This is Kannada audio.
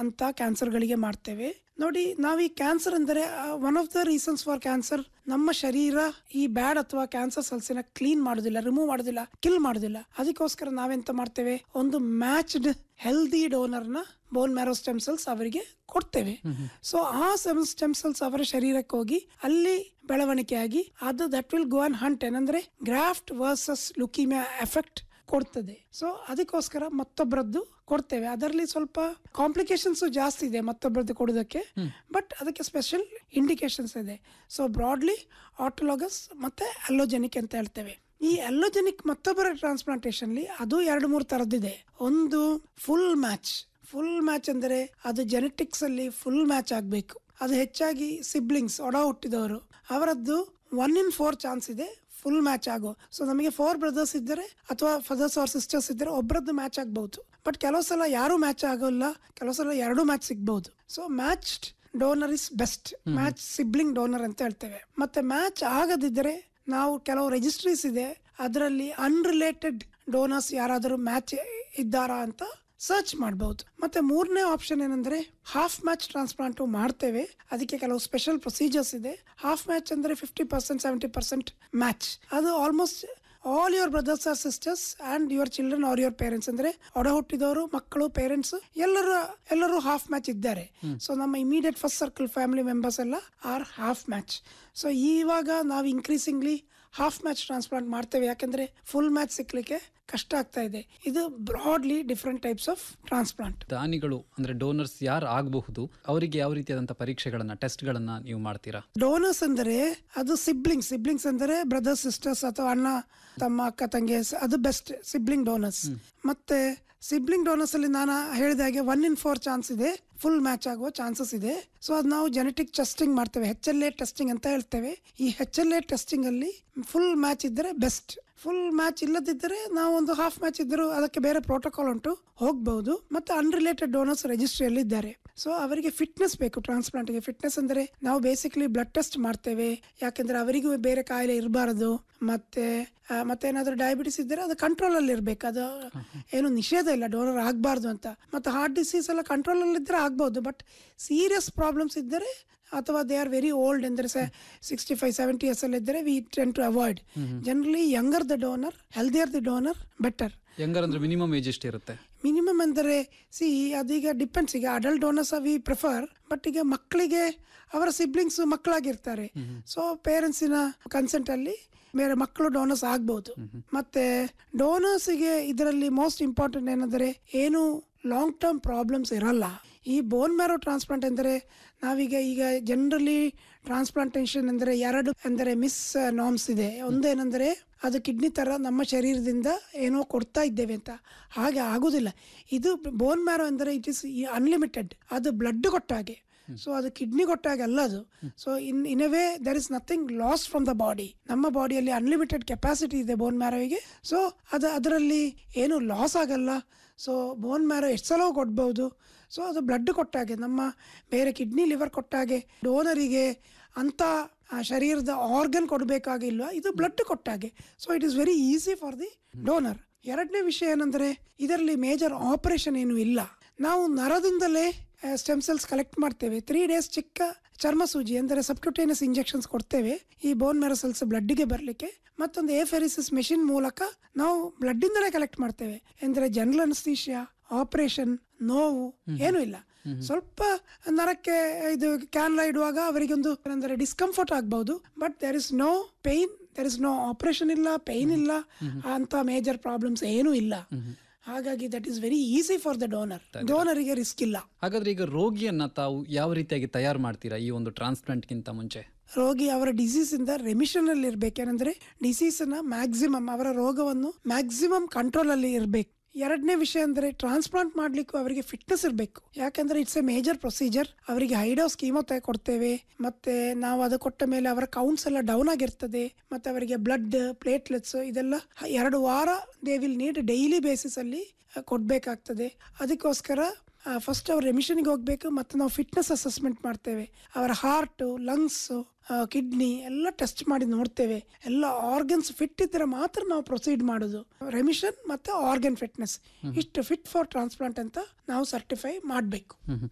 ಅಂತ ಕ್ಯಾನ್ಸರ್ಗಳಿಗೆ ಮಾಡ್ತೇವೆ ನೋಡಿ ನಾವು ಈ ಕ್ಯಾನ್ಸರ್ ಅಂದರೆ one of the reasons for cancer ನಮ್ಮ ಶರೀರ ಈ ಬ್ಯಾಡ್ ಅಥವಾ ಕ್ಯಾನ್ಸರ್ ಸೆಲ್ಸಿನ ಕ್ಲೀನ್ ಮಾಡೋದಿಲ್ಲ ರಿಮೂವ್ ಮಾಡೋದಿಲ್ಲ ಕಿಲ್ ಮಾಡೋದಿಲ್ಲ ಅದಕ್ಕೋಸ್ಕರ ನಾವೆಂತ ಮಾಡ್ತೇವೆ ಒಂದು ಮ್ಯಾಚ್ಡ್ ಹೆಲ್ದಿ ಡೋನರ್ನ ಬೋನ್ ಮ್ಯಾರೋ ಸ್ಟೆಮ್ ಸೆಲ್ಸ್ ಅವರಿಗೆ ಕೊಡ್ತೇವೆ ಸೊ ಆ ಸ್ಟೆಮ್ ಸೆಲ್ಸ್ ಅವರ ಶರೀರಕ್ಕೆ ಹೋಗಿ ಅಲ್ಲಿ ಬೆಳವಣಿಗೆಯಾಗಿ ಅದು that will go on hunt ಏನಂದ್ರೆ ಗ್ರಾಫ್ಟ್ ವರ್ಸಸ್ ಲುಕಿಮಿಯಾ ಎಫೆಕ್ಟ್ ಕೊಡ್ತದೆ ಸೊ ಅದಕ್ಕೋಸ್ಕರ ಮತ್ತೊಬ್ಬರದ್ದು ಕೊಡ್ತೇವೆ ಅದರಲ್ಲಿ ಸ್ವಲ್ಪ ಕಾಂಪ್ಲಿಕೇಶನ್ಸ್ ಜಾಸ್ತಿ ಇದೆ ಮತ್ತೊಬ್ಬರದ್ದು ಕೊಡೋದಕ್ಕೆ ಬಟ್ ಅದಕ್ಕೆ ಸ್ಪೆಷಲ್ ಇಂಡಿಕೇಶನ್ಸ್ ಇದೆ ಸೊ ಬ್ರಾಡ್ಲಿ ಆಟೋಲಾಗಸ್ ಮತ್ತೆ ಅಲ್ಲೋಜೆನಿಕ್ ಅಂತ ಹೇಳ್ತೇವೆ ಈ ಅಲ್ಲೋಜೆನಿಕ್ ಮತ್ತೊಬ್ಬರ ಟ್ರಾನ್ಸ್ಪ್ಲಾಂಟೇಶನ್ಲಿ ಅದು ಎರಡು ಮೂರು ತರದ್ದಿದೆ ಒಂದು ಫುಲ್ ಮ್ಯಾಚ್ ಫುಲ್ ಮ್ಯಾಚ್ ಅಂದರೆ ಅದು ಜೆನೆಟಿಕ್ಸ್ ಅಲ್ಲಿ ಫುಲ್ ಮ್ಯಾಚ್ ಆಗಬೇಕು ಅದು ಹೆಚ್ಚಾಗಿ ಸಿಬ್ಲಿಂಗ್ಸ್ ಒಡ ಹುಟ್ಟಿದವರು ಅವರದ್ದು ಒನ್ ಇನ್ ಫೋರ್ ಚಾನ್ಸ್ ಇದೆ ಫುಲ್ ಮ್ಯಾಚ್ ಆಗೋ ಸೊ ನಮಗೆ ಫೋರ್ ಬ್ರದರ್ಸ್ ಇದ್ದರೆ ಅಥವಾ ಫಾದರ್ಸ್ ಆರ್ ಸಿಸ್ಟರ್ಸ್ ಇದ್ದರೆ ಒಬ್ಬರದ್ದು ಮ್ಯಾಚ್ ಆಗ್ಬಹುದು ಬಟ್ ಕೆಲವು ಸಲ ಯಾರು ಮ್ಯಾಚ್ ಆಗೋಲ್ಲ ಕೆಲವು ಸಲ ಎರಡು ಮ್ಯಾಚ್ ಸಿಗ್ಬಹುದು so matched donor is best match sibling donor ಅಂತ ಹೇಳ್ತೇವೆ ಮತ್ತೆ ಮ್ಯಾಚ್ ಆಗದಿದ್ದರೆ ನಾವು ಕೆಲವು ರಿಜಿಸ್ಟ್ರೀಸ್ ಇದೆ ಅದರಲ್ಲಿ ಅನ್ರಿಲೇಟೆಡ್ ಡೋನರ್ಸ್ ಯಾರಾದರೂ ಮ್ಯಾಚ್ ಇದ್ದಾರಾ ಅಂತ ಸರ್ಚ್ ಮಾಡಬಹುದು ಮತ್ತೆ ಮೂರನೇ ಆಪ್ಷನ್ ಏನಂದ್ರೆ ಹಾಫ್ ಮ್ಯಾಚ್ ಟ್ರಾನ್ಸ್ಪ್ಲಾಂಟ್ ಮಾಡ್ತೇವೆ ಅದಕ್ಕೆ ಕೆಲವು ಸ್ಪೆಷಲ್ ಪ್ರೊಸೀಜರ್ಸ್ ಇದೆ ಹಾಫ್ ಮ್ಯಾಚ್ ಅಂದ್ರೆ fifty percent seventy percent match ಅದು almost all your brothers or sisters and your children or your parents ಅಂದ್ರೆ ಒಡ ಹುಟ್ಟಿದವರು ಮಕ್ಕಳು ಪೇರೆಂಟ್ಸ್ ಎಲ್ಲರೂ ಎಲ್ಲರೂ ಹಾಫ್ ಮ್ಯಾಚ್ ಇದ್ದಾರೆ ಸೊ ನಮ್ಮ immediate first circle family members ಎಲ್ಲ ಆರ್ ಹಾಫ್ ಮ್ಯಾಚ್ ಸೊ ಇವಾಗ ನಾವು ಇನ್ಕ್ರೀಸಿಂಗ್ಲಿ ಹಾಫ್ ಮ್ಯಾಚ್ ಟ್ರಾನ್ಸ್ಪ್ಲಾಂಟ್ ಮಾಡ್ತೇವೆ ಯಾಕಂದ್ರೆ ಫುಲ್ ಮ್ಯಾಚ್ ಸಿಕ್ಲಿಕ್ಕೆ ಕಷ್ಟ ಆಗ್ತಾ ಇದೆ ಇದು broadly different types of transplant ದಾನಿಗಳು ಅಂದ್ರೆ ಡೋನರ್ಸ್ ಯಾರು ಆಗಬಹುದು ಅವರಿಗೆ ಯಾವ ರೀತಿಯಾದಂತಹ ಪರೀಕ್ಷೆಗಳನ್ನ ಟೆಸ್ಟ್ಗಳನ್ನ ನೀವು ಮಾಡ್ತೀರಾ ಡೋನರ್ಸ್ ಅಂದರೆ ಅದು ಸಿಬ್ಲಿಂಗ್ಸ್ ಸಿಬ್ಲಿಂಗ್ಸ್ ಅಂದರೆ ಬ್ರದರ್ಸ್ ಸಿಸ್ಟರ್ಸ್ ಅಥವಾ ಅಣ್ಣ ತಮ್ಮ ಅಕ್ಕ ತಂಗಿ ಸ- ಅದು ಬೆಸ್ಟ್ ಸಿಬ್ಲಿಂಗ್ ಡೋನರ್ಸ್ ಮತ್ತೆ ಸಿಬ್ಲಿಂಗ್ ಡೋನರ್ಸ್ ಅಲ್ಲಿ ನಾನು ಹೇಳಿದ ಹಾಗೆ ಒನ್ ಇನ್ ಫೋರ್ ಚಾನ್ಸ್ ಇದೆ ಫುಲ್ ಮ್ಯಾಚ್ ಆಗುವ ಚಾನ್ಸಸ್ ಇದೆ ಸೊ ಅದು ನಾವು ಜೆನೆಟಿಕ್ ಟೆಸ್ಟಿಂಗ್ ಮಾಡ್ತೇವೆ ಹೆಚ್ ಎಲ್ ಎ ಟೆಸ್ಟಿಂಗ್ ಅಂತ ಹೇಳ್ತೇವೆ ಈ ಹೆಚ್ ಎಲ್ ಎ ಟೆಸ್ಟಿಂಗ್ ಅಲ್ಲಿ ಫುಲ್ ಮ್ಯಾಚ್ ಇದ್ದರೆ ಬೆಸ್ಟ್ ಫುಲ್ ಮ್ಯಾಚ್ ಇಲ್ಲದಿದ್ದರೆ ನಾವು ಒಂದು ಹಾಫ್ ಮ್ಯಾಚ್ ಇದ್ದರೂ ಅದಕ್ಕೆ ಬೇರೆ ಪ್ರೋಟೋಕಾಲ್ ಉಂಟು ಹೋಗಬಹುದು ಮತ್ತೆ ಅನ್ರಿಲೇಟೆಡ್ ಡೋನರ್ಸ್ ರಿಜಿಸ್ಟ್ರಿಯಲ್ಲಿ ಇದ್ದಾರೆ ಸೊ ಅವರಿಗೆ ಫಿಟ್ನೆಸ್ ಬೇಕು ಟ್ರಾನ್ಸ್ಪ್ಲಾಂಟ್ಗೆ ಫಿಟ್ನೆಸ್ ಅಂದ್ರೆ ನಾವು ಬೇಸಿಕಲಿ ಬ್ಲಡ್ ಟೆಸ್ಟ್ ಮಾಡ್ತೇವೆ ಯಾಕಂದ್ರೆ ಅವರಿಗೂ ಬೇರೆ ಕಾಯಿಲೆ ಇರಬಾರದು ಮತ್ತೆ ಆ, ಮತ್ತೆ ಏನಾದ್ರು ಡಯಾಬಿಟಿಸ್ ಇದ್ದರೆ ಅದು ಕಂಟ್ರೋಲ್ ಅಲ್ಲಿ ಇರ್ಬೇಕು ಅದು ಏನು ನಿಷೇಧ ಇಲ್ಲ ಡೋನರ್ ಆಗಬಾರ್ದು ಅಂತ ಮತ್ತೆ ಹಾರ್ಟ್ ಡಿಸೀಸ್ ಎಲ್ಲ ಕಂಟ್ರೋಲ್ ಅಲ್ಲಿ ಇದ್ರೆ ಆಗ್ಬಹುದು ಬಟ್ ಸೀರಿಯಸ್ ಪ್ರಾಬ್ಲಮ್ಸ್ ಇದ್ದರೆ ಅಥವಾ ದೇ ಆರ್ ವೆರಿ ಓಲ್ಡ್ ಅಂದರೆ ಸಿಕ್ಸ್ಟಿ ಫೈವ್ ಸೆವೆಂಟಿ ಇಯರ್ಸ್ ಅಲ್ಲಿ ಇದ್ದರೆ we tend to avoid generally younger the donor healthier the donor better ಹೆಂಗಾರ ಅಂದ್ರೆ ಮಿನಿಮಮ್ ಏಜ್ ಎಷ್ಟಿರುತ್ತೆ ಮಿನಿಮಮ್ ಅಂದರೆ ಸಿ ಅದೀಗ ಡಿಪೆಂಡ್ಸ್ ಈಗ adult donors we prefer but ಈಗ ಮಕ್ಕಳಿಗೆ ಅವರ ಸಿಬ್ಲಿಂಗ್ಸ್ ಮಕ್ಕಳಾಗಿರ್ತಾರೆ ಸೊ ಪೇರೆಂಟ್ಸಿನ ಕನ್ಸೆಂಟ್ ಅಲ್ಲಿ ಬೇರೆ ಮಕ್ಕಳು ಡೋನರ್ಸ್ ಆಗ್ಬಹುದು ಮತ್ತೆ ಡೋನರ್ಸ್ಗೆ ಇದರಲ್ಲಿ ಮೋಸ್ಟ್ ಇಂಪಾರ್ಟೆಂಟ್ ಏನಂದ್ರೆ ಏನು ಲಾಂಗ್ ಟರ್ಮ್ ಪ್ರಾಬ್ಲಮ್ಸ್ ಇರಲ್ಲ ಈ ಬೋನ್ ಮ್ಯಾರೋ ಟ್ರಾನ್ಸ್ಪ್ಲಾಂಟ್ ಅಂದರೆ ನಾವೀಗ ಈಗ ಜನರಲಿ ಟ್ರಾನ್ಸ್ಪ್ಲಾಂಟೇಷನ್ ಅಂದರೆ ಎರಡು ಅಂದರೆ ಮಿಸ್ ನಾಮ್ಸ್ ಇದೆ ಒಂದೇನೆಂದರೆ ಅದು ಕಿಡ್ನಿ ತರ ನಮ್ಮ ಶರೀರದಿಂದ ಏನೋ ಕೊಡ್ತಾ ಇದ್ದೇವೆ ಅಂತ ಹಾಗೆ ಆಗುದಿಲ್ಲ ಇದು ಬೋನ್ ಮ್ಯಾರೋ ಅಂದರೆ ಇಟ್ ಇಸ್ ಅನ್ಲಿಮಿಟೆಡ್ ಅದು ಬ್ಲಡ್ ಕೊಟ್ಟಾಗೆ ಸೊ ಅದು ಕಿಡ್ನಿ ಕೊಟ್ಟಾಗೆ ಅಲ್ಲ ಅದು so in in a way there is nothing loss from the body ನಮ್ಮ ಬಾಡಿಯಲ್ಲಿ ಅನ್ಲಿಮಿಟೆಡ್ ಕೆಪಾಸಿಟಿ ಇದೆ ಬೋನ್ ಮ್ಯಾರೋಗೆ ಸೊ ಅದು ಅದರಲ್ಲಿ ಏನು ಲಾಸ್ ಆಗಲ್ಲ ಸೊ ಬೋನ್ ಮ್ಯಾರೋ ಎಷ್ಟು ಸಲ ಕೊಡ್ಬೋದು ಸೊ ಅದು ಬ್ಲಡ್ ಕೊಟ್ಟಾಗೆ ನಮ್ಮ ಬೇರೆ ಕಿಡ್ನಿ ಲಿವರ್ ಕೊಟ್ಟಾಗೆ ಡೋನರಿಗೆ ಅಂತ ಆ ಶರೀರದ ಆರ್ಗನ್ ಕೊಡಬೇಕಾಗಿಲ್ವಾ ಇದು ಬ್ಲಡ್ ಕೊಟ್ಟಾಗೆ so it is very easy for the donor ಎರಡನೇ ವಿಷಯ ಏನಂದ್ರೆ ಇದರಲ್ಲಿ ಮೇಜರ್ ಆಪರೇಷನ್ ಏನು ಇಲ್ಲ ನಾವು ನರದಿಂದಲೇ ಸ್ಟೆಮ್ ಸೆಲ್ಸ್ ಕಲೆಕ್ಟ್ ಮಾಡ್ತೇವೆ ತ್ರೀ ಡೇಸ್ ಚಿಕ್ಕ ಚರ್ಮ ಸೂಜಿ ಅಂದರೆ ಸಬ್ಕ್ಯೂಟೇನಿಯಸ್ ಇಂಜೆಕ್ಷನ್ಸ್ ಕೊಡ್ತೇವೆ ಈ ಬೋನ್ ಮ್ಯಾರೋ ಸೆಲ್ಸ್ ಬ್ಲಡ್ಗೆ ಬರಲಿಕ್ಕೆ ಮತ್ತೊಂದು ಎಫೆರಿಸಿಸ್ ಮೆಷಿನ್ ಮೂಲಕ ನಾವು ಬ್ಲಡ್ ಇಂದಲೇ ಕಲೆಕ್ಟ್ ಮಾಡ್ತೇವೆ ಅಂದ್ರೆ ಜನರಲ್ ಅನಸ್ತೀಶಿಯಾ ಆಪರೇಷನ್ ನೋವು ಏನೂ ಇಲ್ಲ ಸ್ವಲ್ಪ ನರಕ್ಕೆ ಇದು ಕ್ಯಾನ್ಲ ಇಡುವಾಗ ಅವರಿಗೊಂದು ಅಂದರೆ ಡಿಸ್ಕಂಫರ್ಟ್ ಆಗಬಹುದು but there is no pain there is no operation ಇಲ್ಲ ಪೈನ್ ಇಲ್ಲ ಅಂತ ಮೇಜರ್ ಪ್ರಾಬ್ಲಮ್ಸ್ ಏನೂ ಇಲ್ಲ ಹಾಗಾಗಿ that is very easy for the donor ಡೋನರಿಗೆ ರಿಸ್ಕ್ ಇಲ್ಲ ಹಾಗಾದ್ರೆ ಈಗ ರೋಗಿಯನ್ನ ತಾವು ಯಾವ ರೀತಿಯಾಗಿ ತಯಾರು ಮಾಡ್ತೀರಾ ಈ ಒಂದು ಟ್ರಾನ್ಸ್ಪ್ಲಾಂಟ್ಗಿಂತ ಮುಂಚೆ ರೋಗಿ ಅವರ ಡಿಸೀಸ್ ಇಂದ ರೆಮಿಷನ್ ಅಲ್ಲಿ ಇರ್ಬೇಕೇನಂದ್ರೆ ಡಿಸೀಸ್ ನ ಮ್ಯಾಕ್ಸಿಮಮ್ ಅವರ ರೋಗವನ್ನು ಮ್ಯಾಕ್ಸಿಮಮ್ ಕಂಟ್ರೋಲ್ ಅಲ್ಲಿ ಇರಬೇಕು ಎರಡನೇ ವಿಷಯ ಅಂದ್ರೆ ಟ್ರಾನ್ಸ್ಪ್ಲಾಂಟ್ ಮಾಡ್ಲಿಕ್ಕೂ ಅವರಿಗೆ ಫಿಟ್ನೆಸ್ ಇರಬೇಕು ಯಾಕಂದ್ರೆ ಇಟ್ಸ್ ಎ ಮೇಜರ್ ಪ್ರೊಸೀಜರ್ ಅವರಿಗೆ ಹೈಡೋಸ್ ಕೀಮೋತೆ ಕೊಡ್ತೇವೆ ಮತ್ತೆ ನಾವು ಅದು ಕೊಟ್ಟ ಮೇಲೆ ಅವರ ಕೌಂಟ್ಸ್ ಎಲ್ಲ ಡೌನ್ ಆಗಿರ್ತದೆ ಮತ್ತೆ ಅವರಿಗೆ ಬ್ಲಡ್ ಪ್ಲೇಟ್ಲೆಟ್ಸ್ ಇದೆಲ್ಲ ಎರಡು ವಾರ they will need daily basis ಅಲ್ಲಿ ಆ, ಕೊಡ್ಬೇಕಾಗ್ತದೆ ಅದಕ್ಕೋಸ್ಕರ ಫಸ್ಟ್ ಅವ್ರ ರೆಮಿಷನ್ಗೆ ಹೋಗ್ಬೇಕು ಮತ್ತೆ ನಾವು ಫಿಟ್ನೆಸ್ ಅಸೆಸ್ಮೆಂಟ್ ಮಾಡ್ತೇವೆ ಅವರ ಹಾರ್ಟ್ ಲಂಗ್ಸ್ ಕಿಡ್ನಿ ಎಲ್ಲ ಟೆಸ್ಟ್ ಮಾಡಿ ನೋಡ್ತೇವೆ ಎಲ್ಲ ಆರ್ಗನ್ಸ್ ಫಿಟ್ ಇದ್ರೆ ಮಾತ್ರ ನಾವು ಪ್ರೊಸೀಡ್ ಮಾಡೋದು ರೆಮಿಷನ್ ಮತ್ತೆ ಆರ್ಗನ್ ಫಿಟ್ನೆಸ್ ಇಷ್ಟು ಫಿಟ್ ಫಾರ್ ಟ್ರಾನ್ಸ್ಪ್ಲಾಂಟ್ ಅಂತ ನಾವು ಸರ್ಟಿಫೈ ಮಾಡಬೇಕು